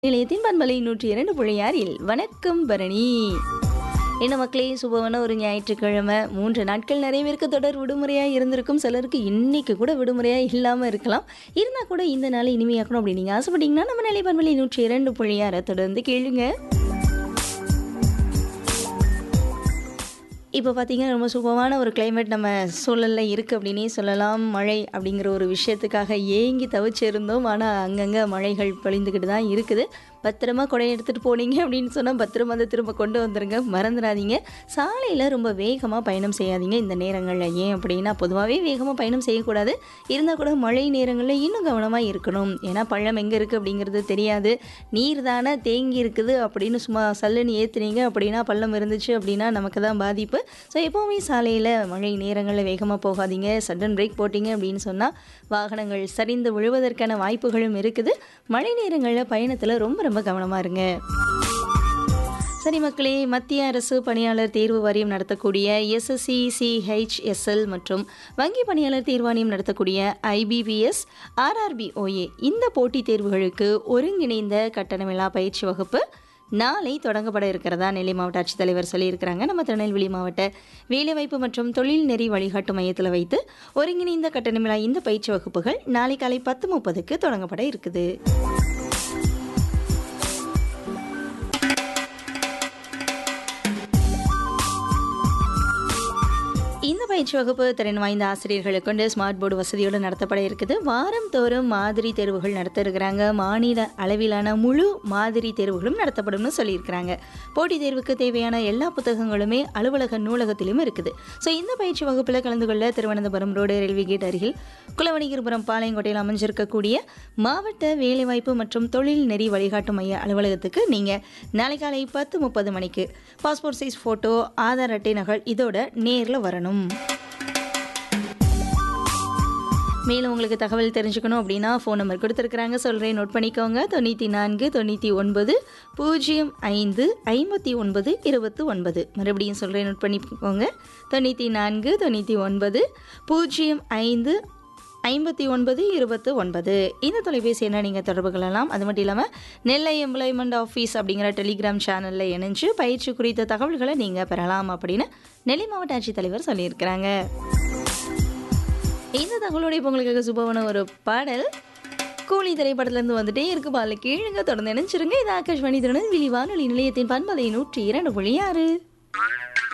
நிலையத்தின் பண்பலை நூற்றி இரண்டு புள்ளியாரில் வணக்கம் பரணி என்ன மக்களே சுபவன ஒரு ஞாயிற்றுக்கிழமை மூன்று நாட்கள் நிறைய பேருக்கு தொடர் விடுமுறையாக இருந்திருக்கும் சிலருக்கு இன்னைக்கு கூட விடுமுறையாக இல்லாமல் இருக்கலாம் இருந்தால் கூட இந்த நாளை இனிமையாக்கணும் அப்படி நீங்கள் ஆசைப்பட்டீங்கன்னா நம்ம நிலை பண்பலை நூற்றி இரண்டு புள்ளியாரை தொடர்ந்து கேளுங்க இப்போ பார்த்தீங்கன்னா ரொம்ப சுபமான ஒரு கிளைமேட் நம்ம சூழலில் இருக்குது அப்படின்னே சொல்லலாம் மழை அப்படிங்கிற ஒரு விஷயத்துக்காக ஏங்கி தவிச்சிருந்தோம் ஆனால் அங்கங்கே மழைகள் பொழிந்துக்கிட்டு தான் இருக்குது பத்திரமா கொடை எடுத்துகிட்டு போனீங்க அப்படின்னு சொன்னால் பத்திரமா அதை திரும்ப கொண்டு வந்துடுங்க மறந்துடாதீங்க சாலையில் ரொம்ப வேகமாக பயணம் செய்யாதீங்க இந்த நேரங்களில் ஏன் அப்படின்னா பொதுவாகவே வேகமாக பயணம் செய்யக்கூடாது இருந்தால் கூட மழை நேரங்களில் இன்னும் கவனமாக இருக்கணும் ஏன்னா பள்ளம் எங்கே இருக்குது அப்படிங்கிறது தெரியாது நீர் தானே தேங்கி இருக்குது அப்படின்னு சும்மா சல்லுன்னு ஏற்றுனீங்க அப்படின்னா பள்ளம் இருந்துச்சு அப்படின்னா நமக்கு தான் பாதிப்பு ஸோ எப்போவுமே சாலையில் மழை நேரங்களில் வேகமாக போகாதீங்க சடன் பிரேக் போட்டிங்க அப்படின்னு சொன்னால் வாகனங்கள் சரிந்து விழுவதற்கான வாய்ப்புகளும் இருக்குது மழை நேரங்களில் பயணத்தில் ரொம்ப ரொம்ப கவனமாக இருங்க சரி மக்களே மத்திய அரசு பணியாளர் தேர்வு வாரியம் நடத்தக்கூடிய எஸ்எஸ்சி சிஹெச்எஸ்எல் மற்றும் வங்கி பணியாளர் தேர்வாணியம் நடத்தக்கூடிய ஐபிபிஎஸ் ஆர்ஆர்பி ஓஏ இந்த போட்டித் தேர்வுகளுக்கு ஒருங்கிணைந்த கட்டணமில்லா பயிற்சி வகுப்பு நாளை தொடங்கப்பட இருக்கிறதா நெல்லை மாவட்ட ஆட்சித்தலைவர் சொல்லியிருக்கிறாங்க நம்ம திருநெல்வேலி மாவட்ட வேலைவாய்ப்பு மற்றும் தொழில் நெறி வழிகாட்டு மையத்தில் வைத்து ஒருங்கிணைந்த கட்டணமில்லா இந்த பயிற்சி வகுப்புகள் நாளை காலை பத்து முப்பதுக்கு தொடங்கப்பட இருக்குது இந்த பயிற்சி வகுப்பு திறன் வாய்ந்த ஆசிரியர்களை கொண்டு ஸ்மார்ட் போர்டு வசதியோடு நடத்தப்பட இருக்குது வாரம் தோறும் மாதிரி தேர்வுகள் நடத்த இருக்கிறாங்க மாநில அளவிலான முழு மாதிரி தேர்வுகளும் நடத்தப்படும்னு சொல்லியிருக்கிறாங்க போட்டித் தேர்வுக்கு தேவையான எல்லா புத்தகங்களுமே அலுவலக நூலகத்திலும் இருக்குது ஸோ இந்த பயிற்சி வகுப்பில் கலந்து கொள்ள திருவனந்தபுரம் ரோடு ரயில்வே கேட் அருகில் குலவணிகிரிபுரம் பாளையங்கோட்டையில் அமைஞ்சிருக்கக்கூடிய மாவட்ட வேலைவாய்ப்பு மற்றும் தொழில் நெறி வழிகாட்டு மைய அலுவலகத்துக்கு நீங்கள் நாளை காலை பத்து முப்பது மணிக்கு பாஸ்போர்ட் சைஸ் ஃபோட்டோ ஆதார் அட்டை நகல் இதோட நேரில் வரணும் மேலும் உங்களுக்கு தகவல் தெரிஞ்சுக்கணும் அப்படின்னா ஃபோன் நம்பர் கொடுத்துருக்குறாங்க சொல்கிறேன் நோட் பண்ணிக்கோங்க தொண்ணூற்றி நான்கு தொண்ணூற்றி ஒன்பது பூஜ்ஜியம் ஐந்து ஐம்பத்தி ஒன்பது இருபத்து ஒன்பது மறுபடியும் சொல்கிறேன் நோட் பண்ணிக்கோங்க தொண்ணூற்றி நான்கு தொண்ணூற்றி ஒன்பது பூஜ்ஜியம் ஐந்து ஐம்பத்தி ஒன்பது இருபத்து ஒன்பது இந்த தொலைபேசி என்ன நீங்கள் தொடர்பு கொள்ளலாம் அது மட்டும் இல்லாமல் நெல்லை எம்ப்ளாய்மெண்ட் ஆஃபீஸ் அப்படிங்கிற டெலிகிராம் சேனலில் இணைஞ்சு பயிற்சி குறித்த தகவல்களை நீங்கள் பெறலாம் அப்படின்னு நெல்லை மாவட்ட ஆட்சித்தலைவர் சொல்லியிருக்கிறாங்க இந்த தகவலோட இப்போ உங்களுக்கு சுபவன ஒரு பாடல் கூலி திரைப்படத்துலேருந்து வந்துட்டே இருக்கு பால கீழுங்க தொடர்ந்து நினைச்சிருங்க இது ஆகாஷ்வாணி திருநெல்வேலி வானொலி நிலையத்தின் பண்பதை நூற்றி இரண்டு புள்ளி ஆறு